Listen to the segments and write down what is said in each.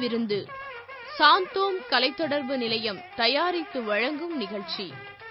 விருந்து சாந்தோம் கலைத்தொடர்பு நிலையம் தயாரித்து வழங்கும் நிகழ்ச்சி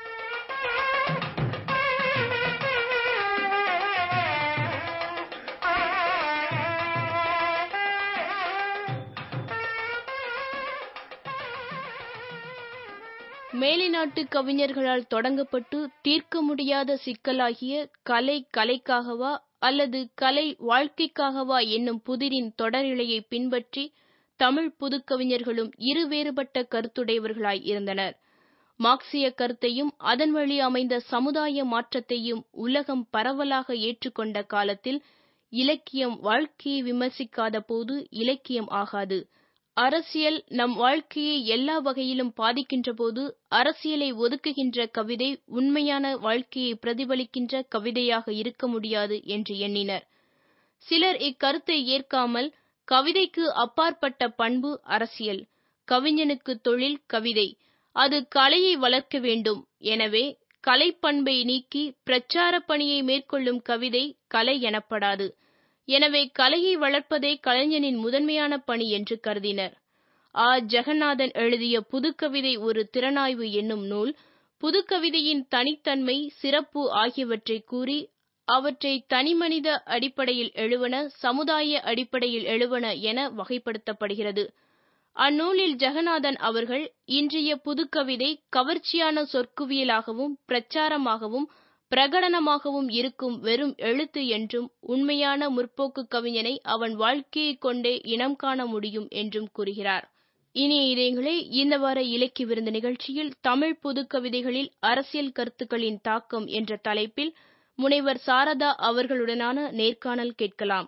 மேலைநாட்டு கவிஞர்களால் தொடங்கப்பட்டு தீர்க்க முடியாத சிக்கலாகிய கலை கலைக்காகவா அல்லது கலை வாழ்க்கைக்காகவா என்னும் புதிரின் தொடரிழையை பின்பற்றி தமிழ் புதுக்கவிஞர்களும் இரு வேறுபட்ட கருத்துடையவர்களாய் இருந்தனர் மார்க்சிய கருத்தையும் அதன் வழி அமைந்த சமுதாய மாற்றத்தையும் உலகம் பரவலாக ஏற்றுக்கொண்ட காலத்தில் இலக்கியம் வாழ்க்கையை விமர்சிக்காத போது இலக்கியம் ஆகாது அரசியல் நம் வாழ்க்கையை எல்லா வகையிலும் பாதிக்கின்ற போது அரசியலை ஒதுக்குகின்ற கவிதை உண்மையான வாழ்க்கையை பிரதிபலிக்கின்ற கவிதையாக இருக்க முடியாது என்று எண்ணினர் சிலர் இக்கருத்தை ஏற்காமல் கவிதைக்கு அப்பாற்பட்ட பண்பு அரசியல் கவிஞனுக்கு தொழில் கவிதை அது கலையை வளர்க்க வேண்டும் எனவே கலைப்பண்பை நீக்கி பிரச்சார பணியை மேற்கொள்ளும் கவிதை கலை எனப்படாது எனவே கலையை வளர்ப்பதே கலைஞனின் முதன்மையான பணி என்று கருதினர் ஆ ஜெகநாதன் எழுதிய புதுக்கவிதை ஒரு திறனாய்வு என்னும் நூல் புதுக்கவிதையின் தனித்தன்மை சிறப்பு ஆகியவற்றை கூறி அவற்றை தனிமனித அடிப்படையில் எழுவன சமுதாய அடிப்படையில் எழுவன என வகைப்படுத்தப்படுகிறது அந்நூலில் ஜெகநாதன் அவர்கள் இன்றைய புதுக்கவிதை கவர்ச்சியான சொற்குவியலாகவும் பிரச்சாரமாகவும் பிரகடனமாகவும் இருக்கும் வெறும் எழுத்து என்றும் உண்மையான முற்போக்கு கவிஞனை அவன் வாழ்க்கையை கொண்டே இனம் காண முடியும் என்றும் கூறுகிறார் இனிய இதயங்களே இந்த வார இலக்கிய விருந்து நிகழ்ச்சியில் தமிழ் புதுக்கவிதைகளில் அரசியல் கருத்துக்களின் தாக்கம் என்ற தலைப்பில் முனைவர் சாரதா அவர்களுடனான நேர்காணல் கேட்கலாம்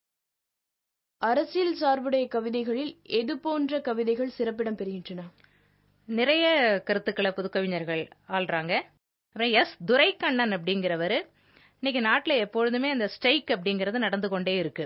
அரசியல் சார்புடைய கவிதைகளில் எது போன்ற கவிதைகள் சிறப்பிடம் பெறுகின்றன நிறைய கருத்துக்களை புதுக்கவிஞர்கள் ஆள்றாங்க அப்புறம் எஸ் துரைக்கண்ணன் அப்படிங்கிறவர் இன்னைக்கு நாட்டில் எப்பொழுதுமே இந்த ஸ்ட்ரைக் அப்படிங்கிறது நடந்து கொண்டே இருக்கு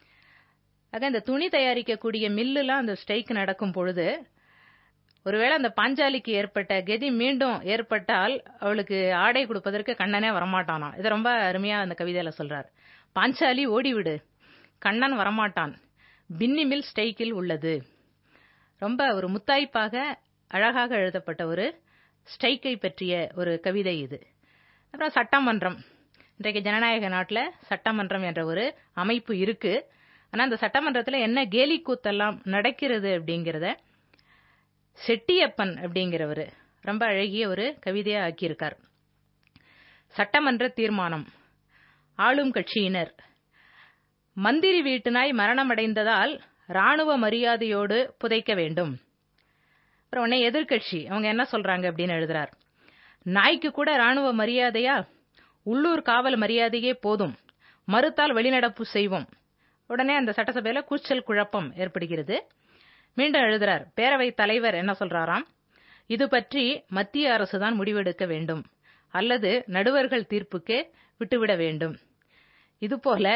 ஆக இந்த துணி தயாரிக்கக்கூடிய மில்லுலாம் அந்த ஸ்ட்ரைக் நடக்கும் பொழுது ஒருவேளை அந்த பாஞ்சாலிக்கு ஏற்பட்ட கதி மீண்டும் ஏற்பட்டால் அவளுக்கு ஆடை கொடுப்பதற்கு கண்ணனே வரமாட்டானா இதை ரொம்ப அருமையா அந்த கவிதையில சொல்றார் பாஞ்சாலி ஓடிவிடு கண்ணன் வரமாட்டான் பின்னி மில் ஸ்ட்ரைக்கில் உள்ளது ரொம்ப ஒரு முத்தாய்ப்பாக அழகாக எழுதப்பட்ட ஒரு ஸ்ட்ரைக்கை பற்றிய ஒரு கவிதை இது அப்புறம் சட்டமன்றம் இன்றைக்கு ஜனநாயக நாட்டில் சட்டமன்றம் என்ற ஒரு அமைப்பு இருக்கு ஆனா அந்த சட்டமன்றத்தில் என்ன கேலி கூத்தெல்லாம் நடக்கிறது அப்படிங்கிறத செட்டியப்பன் அப்படிங்கிறவர் ரொம்ப அழகிய ஒரு கவிதையா ஆக்கியிருக்கார் சட்டமன்ற தீர்மானம் ஆளும் கட்சியினர் மந்திரி வீட்டு நாய் மரணமடைந்ததால் ராணுவ மரியாதையோடு புதைக்க வேண்டும் அப்புறம் உடனே எதிர்கட்சி அவங்க என்ன சொல்றாங்க அப்படின்னு எழுதுறார் நாய்க்கு கூட ராணுவ மரியாதையா உள்ளூர் காவல் மரியாதையே போதும் மறுத்தால் வெளிநடப்பு செய்வோம் உடனே அந்த சட்டசபையில கூச்சல் குழப்பம் ஏற்படுகிறது மீண்டும் எழுதுறார் பேரவைத் தலைவர் என்ன சொல்றாராம் இது பற்றி மத்திய அரசு தான் முடிவெடுக்க வேண்டும் அல்லது நடுவர்கள் தீர்ப்புக்கு விட்டுவிட வேண்டும் இதுபோல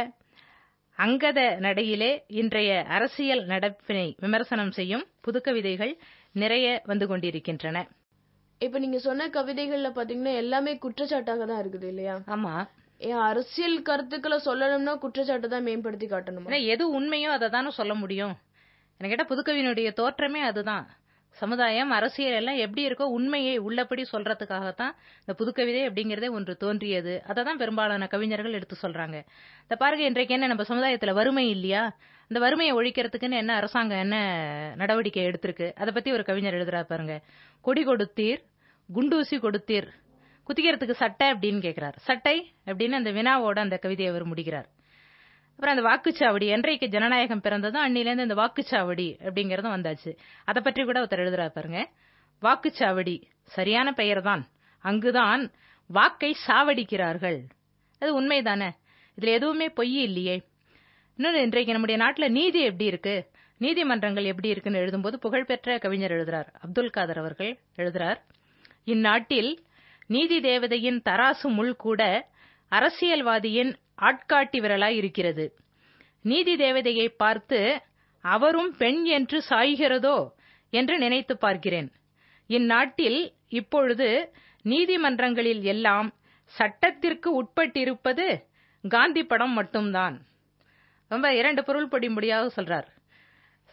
அங்கத நடையிலே இன்றைய அரசியல் நடப்பினை விமர்சனம் செய்யும் புதுக்கவிதைகள் நிறைய வந்து கொண்டிருக்கின்றன இப்ப நீங்க சொன்ன கவிதைகள்ல பாத்தீங்கன்னா எல்லாமே குற்றச்சாட்டாக தான் இருக்குது இல்லையா ஆமா ஏன் அரசியல் கருத்துக்களை சொல்லணும்னா குற்றச்சாட்டை தான் மேம்படுத்தி காட்டணுமா ஏன்னா எது உண்மையோ அதை தானே சொல்ல முடியும் எனக்கு கேட்டா புதுக்கவியினுடைய தோற்றமே அதுதான் சமுதாயம் அரசியல் எல்லாம் எப்படி இருக்கோ உண்மையை உள்ளபடி சொல்றதுக்காகத்தான் இந்த புதுக்கவிதை அப்படிங்கறதே ஒன்று தோன்றியது அதை தான் பெரும்பாலான கவிஞர்கள் எடுத்து சொல்றாங்க இந்த பாருங்க இன்றைக்கு என்ன நம்ம சமுதாயத்துல வறுமை இல்லையா இந்த வறுமையை ஒழிக்கிறதுக்குன்னு என்ன அரசாங்கம் என்ன நடவடிக்கை எடுத்திருக்கு அதை பத்தி ஒரு கவிஞர் எழுதுறா பாருங்க கொடி கொடுத்தீர் குண்டூசி கொடுத்தீர் குத்திக்கிறதுக்கு சட்டை அப்படின்னு கேட்கிறார் சட்டை அப்படின்னு அந்த வினாவோட அந்த கவிதையை அவர் முடிக்கிறார் அப்புறம் அந்த வாக்குச்சாவடி என்றைக்கு ஜனநாயகம் பிறந்ததும் அன்னிலேருந்து இந்த வாக்குச்சாவடி அப்படிங்கறதும் வந்தாச்சு அதை பற்றி கூட ஒருத்தர் எழுதுறா பாருங்க வாக்குச்சாவடி சரியான பெயர் தான் அங்குதான் வாக்கை சாவடிக்கிறார்கள் அது உண்மைதானே இதுல எதுவுமே பொய் இல்லையே இன்னொன்று இன்றைக்கு நம்முடைய நாட்டுல நீதி எப்படி இருக்கு நீதிமன்றங்கள் எப்படி இருக்குன்னு எழுதும்போது புகழ்பெற்ற கவிஞர் எழுதுறார் அப்துல் காதர் அவர்கள் எழுதுறார் இந்நாட்டில் நீதி தேவதையின் தராசு முள் கூட அரசியல்வாதியின் ஆட்காட்டி விரலாய் இருக்கிறது நீதி தேவதையை பார்த்து அவரும் பெண் என்று சாய்கிறதோ என்று நினைத்து பார்க்கிறேன் இந்நாட்டில் இப்பொழுது நீதிமன்றங்களில் எல்லாம் சட்டத்திற்கு உட்பட்டிருப்பது காந்தி படம் மட்டும்தான் ரொம்ப இரண்டு பொருள் முடியாக சொல்றார்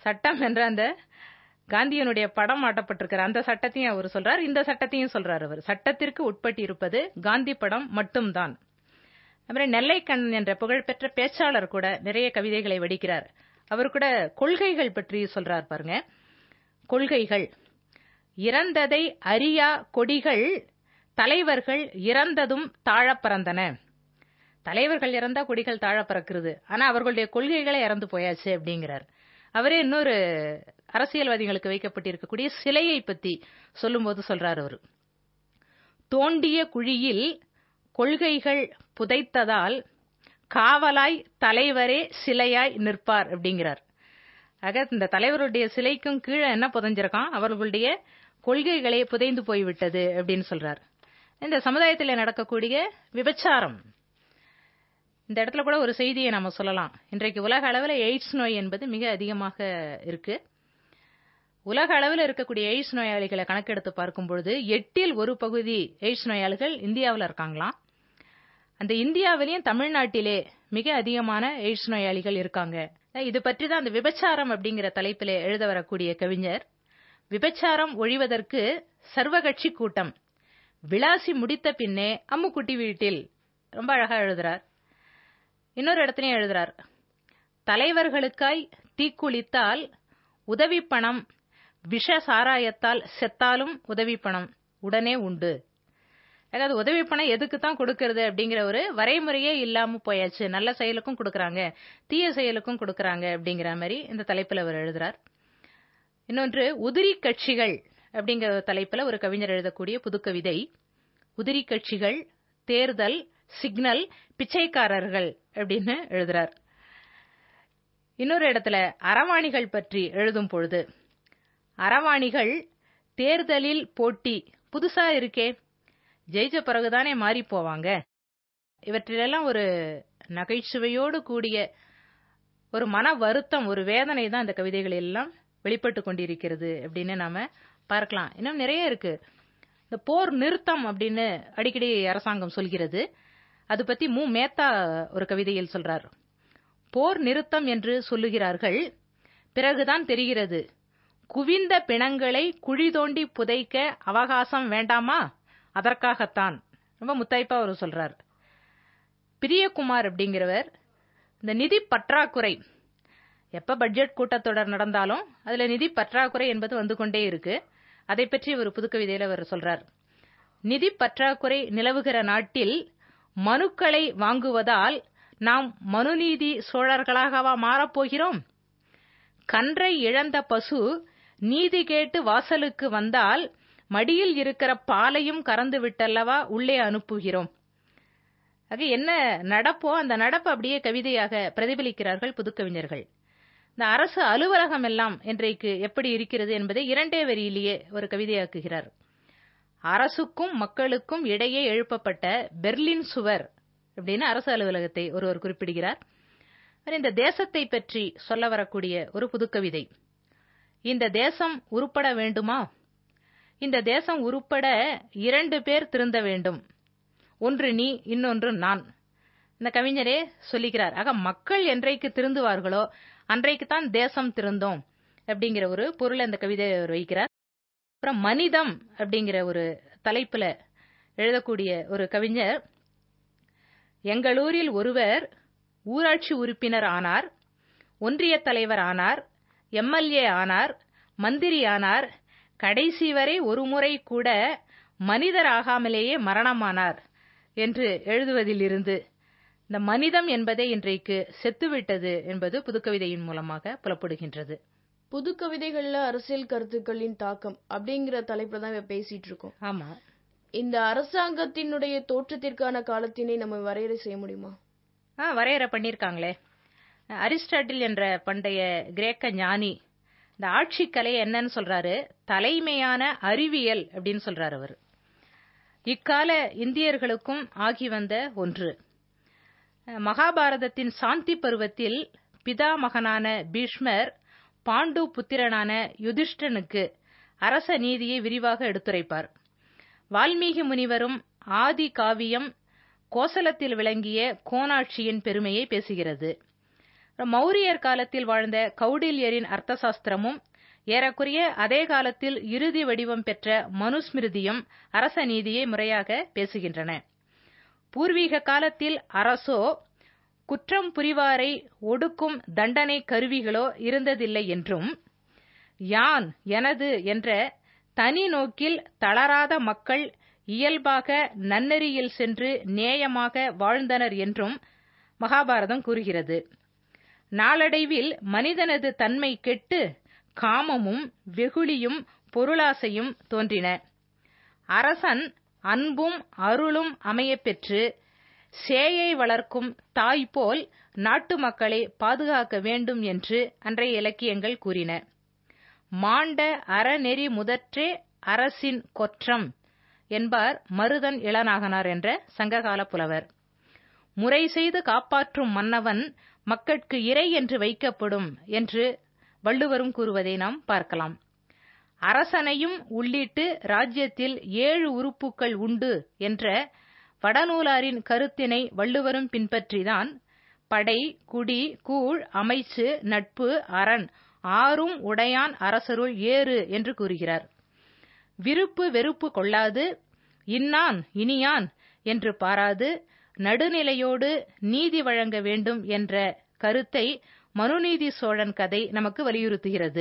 சட்டம் என்ற அந்த காந்தியனுடைய படம் மாட்டப்பட்டிருக்கிற அந்த சட்டத்தையும் அவர் சொல்றார் இந்த சட்டத்தையும் சொல்றார் அவர் சட்டத்திற்கு உட்பட்டு இருப்பது காந்தி படம் மட்டும்தான் அப்புறம் நெல்லைக்கண்ணன் என்ற புகழ்பெற்ற பேச்சாளர் கூட நிறைய கவிதைகளை வடிக்கிறார் அவர் கூட கொள்கைகள் பற்றி சொல்றார் பாருங்க கொள்கைகள் இறந்ததை அறியா கொடிகள் தலைவர்கள் இறந்ததும் தாழப் பறந்தன தலைவர்கள் இறந்தா கொடிகள் தாழ பறக்கிறது ஆனா அவர்களுடைய கொள்கைகளை இறந்து போயாச்சு அப்படிங்கிறார் அவரே இன்னொரு அரசியல்வாதிகளுக்கு வைக்கப்பட்டிருக்கக்கூடிய சிலையை பத்தி சொல்லும்போது சொல்றார் அவர் தோண்டிய குழியில் கொள்கைகள் புதைத்ததால் காவலாய் தலைவரே சிலையாய் நிற்பார் அப்படிங்கிறார் ஆக இந்த தலைவருடைய சிலைக்கும் கீழே என்ன புதைஞ்சிருக்கான் அவர்களுடைய கொள்கைகளே புதைந்து போய்விட்டது அப்படின்னு சொல்றார் இந்த சமுதாயத்தில் நடக்கக்கூடிய விபச்சாரம் இந்த இடத்துல கூட ஒரு செய்தியை நம்ம சொல்லலாம் இன்றைக்கு உலக அளவில் எய்ட்ஸ் நோய் என்பது மிக அதிகமாக இருக்கு உலக அளவில் இருக்கக்கூடிய எய்ட்ஸ் நோயாளிகளை கணக்கெடுத்து பார்க்கும் பொழுது எட்டில் ஒரு பகுதி எய்ட்ஸ் நோயாளிகள் இந்தியாவில் இருக்காங்களாம் அந்த இந்தியாவிலையும் தமிழ்நாட்டிலே மிக அதிகமான எய்ட்ஸ் நோயாளிகள் இருக்காங்க இது பற்றி தான் அந்த விபச்சாரம் அப்படிங்கிற தலைப்பிலே எழுத வரக்கூடிய கவிஞர் விபச்சாரம் ஒழிவதற்கு சர்வகட்சி கூட்டம் விளாசி முடித்த பின்னே அம்முக்குட்டி வீட்டில் ரொம்ப அழகா எழுதுறார் இன்னொரு இடத்துலயும் எழுதுறார் தலைவர்களுக்காய் தீக்குளித்தால் உதவி பணம் விஷ சாராயத்தால் செத்தாலும் உதவி பணம் உடனே உண்டு அதாவது உதவி பணம் எதுக்கு தான் கொடுக்கறது அப்படிங்கிற ஒரு வரைமுறையே இல்லாம போயாச்சு நல்ல செயலுக்கும் கொடுக்கறாங்க தீய செயலுக்கும் கொடுக்கறாங்க அப்படிங்கிற மாதிரி இந்த தலைப்புல அவர் எழுதுறார் இன்னொன்று உதிரி கட்சிகள் அப்படிங்கிற தலைப்புல ஒரு கவிஞர் எழுதக்கூடிய புதுக்கவிதை உதிரி கட்சிகள் தேர்தல் சிக்னல் பிச்சைக்காரர்கள் அப்படின்னு எழுதுறார் இன்னொரு இடத்துல அரவாணிகள் பற்றி எழுதும் பொழுது அரவாணிகள் தேர்தலில் போட்டி புதுசா இருக்கே ஜெயிச்ச பிறகுதானே மாறி போவாங்க இவற்றிலெல்லாம் ஒரு நகைச்சுவையோடு கூடிய ஒரு மன வருத்தம் ஒரு வேதனை தான் இந்த கவிதைகள் எல்லாம் வெளிப்பட்டு கொண்டிருக்கிறது அப்படின்னு நாம பார்க்கலாம் இன்னும் நிறைய இருக்கு இந்த போர் நிறுத்தம் அப்படின்னு அடிக்கடி அரசாங்கம் சொல்கிறது அது பத்தி மு மேத்தா ஒரு கவிதையில் சொல்றார் போர் நிறுத்தம் என்று சொல்லுகிறார்கள் பிறகுதான் தெரிகிறது குவிந்த பிணங்களை குழி தோண்டி புதைக்க அவகாசம் வேண்டாமா அதற்காகத்தான் ரொம்ப முத்தாய்ப்பா அவர் சொல்றார் பிரியகுமார் அப்படிங்கிறவர் இந்த நிதி பற்றாக்குறை எப்ப பட்ஜெட் கூட்டத்தொடர் நடந்தாலும் அதுல நிதி பற்றாக்குறை என்பது வந்து கொண்டே இருக்கு அதை பற்றி ஒரு புதுக்கவிதையில அவர் சொல்றார் நிதி பற்றாக்குறை நிலவுகிற நாட்டில் மனுக்களை வாங்குவதால் நாம் மனுநீதி சோழர்களாகவா மாறப்போகிறோம் கன்றை இழந்த பசு நீதி கேட்டு வாசலுக்கு வந்தால் மடியில் இருக்கிற பாலையும் கறந்து விட்டல்லவா உள்ளே அனுப்புகிறோம் ஆக என்ன நடப்போ அந்த நடப்பு அப்படியே கவிதையாக பிரதிபலிக்கிறார்கள் புதுக்கவிஞர்கள் இந்த அரசு அலுவலகம் எல்லாம் இன்றைக்கு எப்படி இருக்கிறது என்பதை இரண்டே வரியிலேயே ஒரு கவிதையாக்குகிறார் அரசுக்கும் மக்களுக்கும் இடையே எழுப்பப்பட்ட பெர்லின் சுவர் அப்படின்னு அரசு அலுவலகத்தை ஒருவர் குறிப்பிடுகிறார் இந்த தேசத்தை பற்றி சொல்ல வரக்கூடிய ஒரு புதுக்கவிதை இந்த தேசம் உருப்பட வேண்டுமா இந்த தேசம் உருப்பட இரண்டு பேர் திருந்த வேண்டும் ஒன்று நீ இன்னொன்று நான் இந்த கவிஞரே சொல்லிக்கிறார் ஆக மக்கள் என்றைக்கு திருந்துவார்களோ அன்றைக்கு தான் தேசம் திருந்தோம் அப்படிங்கிற ஒரு பொருளை அந்த கவிதை வைக்கிறார் அப்புறம் மனிதம் அப்படிங்கிற ஒரு தலைப்புல எழுதக்கூடிய ஒரு கவிஞர் எங்களூரில் ஒருவர் ஊராட்சி உறுப்பினர் ஆனார் ஒன்றிய தலைவர் ஆனார் எம்எல்ஏ ஆனார் மந்திரி ஆனார் கடைசி வரை ஒரு முறை கூட மனிதர் ஆகாமலேயே மரணமானார் என்று எழுதுவதிலிருந்து இந்த மனிதம் என்பதே இன்றைக்கு செத்துவிட்டது என்பது புதுக்கவிதையின் மூலமாக புலப்படுகின்றது புது கவிதைகள்ல அரசியல் கருத்துக்களின் தாக்கம் அப்படிங்கிற தலைப்புல தான் இப்ப பேசிட்டு இருக்கோம் ஆமா இந்த அரசாங்கத்தினுடைய தோற்றத்திற்கான காலத்தினை நம்ம வரையறை செய்ய முடியுமா ஆ வரையறை பண்ணியிருக்காங்களே அரிஸ்டாட்டில் என்ற பண்டைய கிரேக்க ஞானி இந்த ஆட்சி கலை என்னன்னு சொல்றாரு தலைமையான அறிவியல் அப்படின்னு சொல்றாரு அவர் இக்கால இந்தியர்களுக்கும் ஆகி வந்த ஒன்று மகாபாரதத்தின் சாந்தி பருவத்தில் பிதா மகனான பீஷ்மர் பாண்டு புத்திரனான யுதிஷ்டனுக்கு அரச நீதியை விரிவாக எடுத்துரைப்பார் வால்மீகி முனிவரும் ஆதி காவியம் கோசலத்தில் விளங்கிய கோனாட்சியின் பெருமையை பேசுகிறது மௌரியர் காலத்தில் வாழ்ந்த கௌடில்யரின் அர்த்த சாஸ்திரமும் ஏறக்குறைய அதே காலத்தில் இறுதி வடிவம் பெற்ற மனுஸ்மிருதியும் அரச நீதியை முறையாக பேசுகின்றன பூர்வீக காலத்தில் அரசோ குற்றம் புரிவாரை ஒடுக்கும் தண்டனை கருவிகளோ இருந்ததில்லை என்றும் யான் எனது என்ற தனி நோக்கில் தளராத மக்கள் இயல்பாக நன்னெறியில் சென்று நேயமாக வாழ்ந்தனர் என்றும் மகாபாரதம் கூறுகிறது நாளடைவில் மனிதனது தன்மை கெட்டு காமமும் வெகுளியும் பொருளாசையும் தோன்றின அரசன் அன்பும் அருளும் அமையப்பெற்று சேயை வளர்க்கும் தாய் போல் நாட்டு மக்களை பாதுகாக்க வேண்டும் என்று அன்றைய இலக்கியங்கள் கூறின மாண்ட அறநெறி முதற்றே அரசின் கொற்றம் என்பார் மருதன் இளநாகனார் என்ற சங்ககால புலவர் முறை செய்து காப்பாற்றும் மன்னவன் மக்கட்கு இறை என்று வைக்கப்படும் என்று வள்ளுவரும் கூறுவதை நாம் பார்க்கலாம் அரசனையும் உள்ளிட்டு ராஜ்யத்தில் ஏழு உறுப்புக்கள் உண்டு என்ற வடநூலாரின் கருத்தினை வள்ளுவரும் பின்பற்றிதான் படை குடி கூழ் அமைச்சு நட்பு அரண் ஆறும் உடையான் அரசருள் ஏறு என்று கூறுகிறார் விருப்பு வெறுப்பு கொள்ளாது இன்னான் இனியான் என்று பாராது நடுநிலையோடு நீதி வழங்க வேண்டும் என்ற கருத்தை மனுநீதி சோழன் கதை நமக்கு வலியுறுத்துகிறது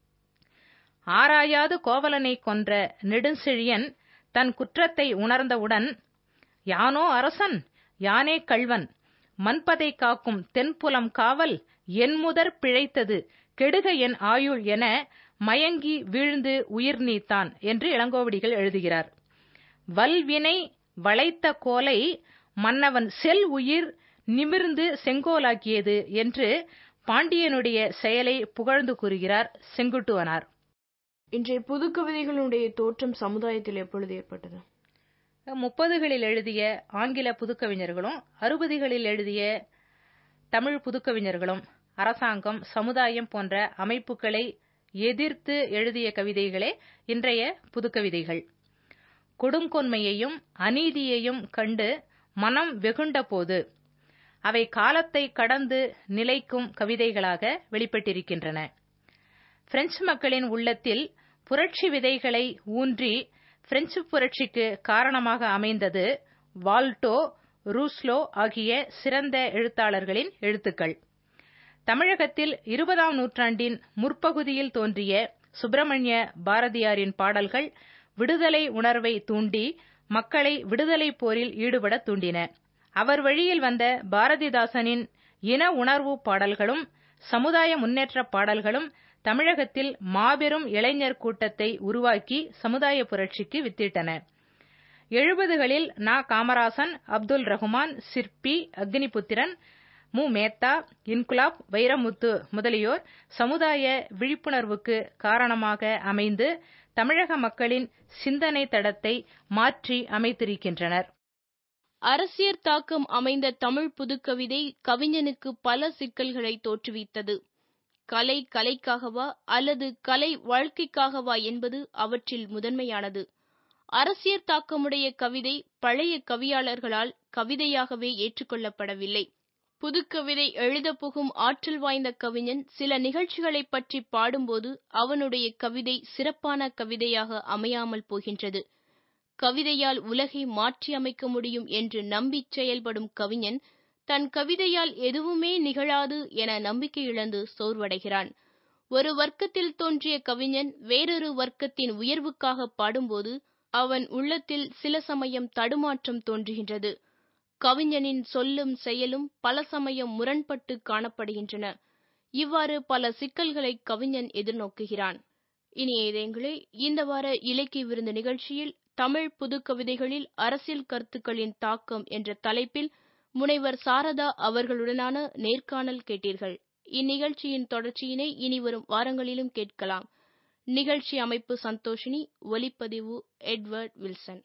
ஆராயாது கோவலனை கொன்ற நெடுஞ்செழியன் தன் குற்றத்தை உணர்ந்தவுடன் யானோ அரசன் யானே கள்வன் மண்பதை காக்கும் தென்புலம் காவல் என் முதற் பிழைத்தது கெடுக என் ஆயுள் என மயங்கி வீழ்ந்து உயிர் நீத்தான் என்று இளங்கோவடிகள் எழுதுகிறார் வல்வினை வளைத்த கோலை மன்னவன் செல் உயிர் நிமிர்ந்து செங்கோலாக்கியது என்று பாண்டியனுடைய செயலை புகழ்ந்து கூறுகிறார் செங்குட்டுவனார் இன்றைய புதுக்கவிதைகளுடைய தோற்றம் சமுதாயத்தில் எப்பொழுது ஏற்பட்டது முப்பதுகளில் எழுதிய ஆங்கில புதுக்கவிஞர்களும் அறுபதுகளில் எழுதிய தமிழ் புதுக்கவிஞர்களும் அரசாங்கம் சமுதாயம் போன்ற அமைப்புகளை எதிர்த்து எழுதிய கவிதைகளே இன்றைய புதுக்கவிதைகள் கொடுங்கொன்மையையும் அநீதியையும் கண்டு மனம் வெகுண்ட போது அவை காலத்தை கடந்து நிலைக்கும் கவிதைகளாக வெளிப்பட்டிருக்கின்றன பிரெஞ்சு மக்களின் உள்ளத்தில் புரட்சி விதைகளை ஊன்றி பிரெஞ்சு புரட்சிக்கு காரணமாக அமைந்தது வால்டோ ரூஸ்லோ ஆகிய சிறந்த எழுத்தாளர்களின் எழுத்துக்கள் தமிழகத்தில் இருபதாம் நூற்றாண்டின் முற்பகுதியில் தோன்றிய சுப்பிரமணிய பாரதியாரின் பாடல்கள் விடுதலை உணர்வை தூண்டி மக்களை விடுதலை போரில் ஈடுபட தூண்டின அவர் வழியில் வந்த பாரதிதாசனின் இன உணர்வு பாடல்களும் சமுதாய முன்னேற்ற பாடல்களும் தமிழகத்தில் மாபெரும் இளைஞர் கூட்டத்தை உருவாக்கி சமுதாய புரட்சிக்கு வித்திட்டன எழுபதுகளில் நா காமராசன் அப்துல் ரகுமான் சிற்பி அக்னிபுத்திரன் மு மேத்தா இன்குலாப் வைரமுத்து முதலியோர் சமுதாய விழிப்புணர்வுக்கு காரணமாக அமைந்து தமிழக மக்களின் சிந்தனை தடத்தை மாற்றி அமைத்திருக்கின்றனர் அரசியற் தாக்கம் அமைந்த தமிழ் புதுக்கவிதை கவிஞனுக்கு பல சிக்கல்களை தோற்றுவித்தது கலை கலைக்காகவா அல்லது கலை வாழ்க்கைக்காகவா என்பது அவற்றில் முதன்மையானது அரசியற் தாக்கமுடைய கவிதை பழைய கவியாளர்களால் கவிதையாகவே ஏற்றுக்கொள்ளப்படவில்லை புதுக்கவிதை எழுதப் புகும் ஆற்றல் வாய்ந்த கவிஞன் சில நிகழ்ச்சிகளைப் பற்றி பாடும்போது அவனுடைய கவிதை சிறப்பான கவிதையாக அமையாமல் போகின்றது கவிதையால் உலகை மாற்றி அமைக்க முடியும் என்று நம்பிச் செயல்படும் கவிஞன் தன் கவிதையால் எதுவுமே நிகழாது என நம்பிக்கை இழந்து சோர்வடைகிறான் ஒரு வர்க்கத்தில் தோன்றிய கவிஞன் வேறொரு வர்க்கத்தின் உயர்வுக்காக பாடும்போது அவன் உள்ளத்தில் சில சமயம் தடுமாற்றம் தோன்றுகின்றது கவிஞனின் சொல்லும் செயலும் பல சமயம் முரண்பட்டு காணப்படுகின்றன இவ்வாறு பல சிக்கல்களை கவிஞன் எதிர்நோக்குகிறான் இனிய இதயங்களே இந்த வார இலக்கிய விருந்து நிகழ்ச்சியில் தமிழ் புதுக்கவிதைகளில் அரசியல் கருத்துக்களின் தாக்கம் என்ற தலைப்பில் முனைவர் சாரதா அவர்களுடனான நேர்காணல் கேட்டீர்கள் இந்நிகழ்ச்சியின் தொடர்ச்சியினை இனிவரும் வாரங்களிலும் கேட்கலாம் நிகழ்ச்சி அமைப்பு சந்தோஷினி ஒலிப்பதிவு எட்வர்ட் வில்சன்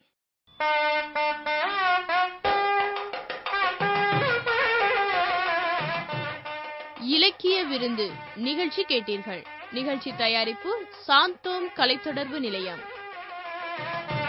இலக்கிய விருந்து நிகழ்ச்சி கேட்டீர்கள் நிகழ்ச்சி தயாரிப்பு சாந்தோம் கலைத்தொடர்பு நிலையம்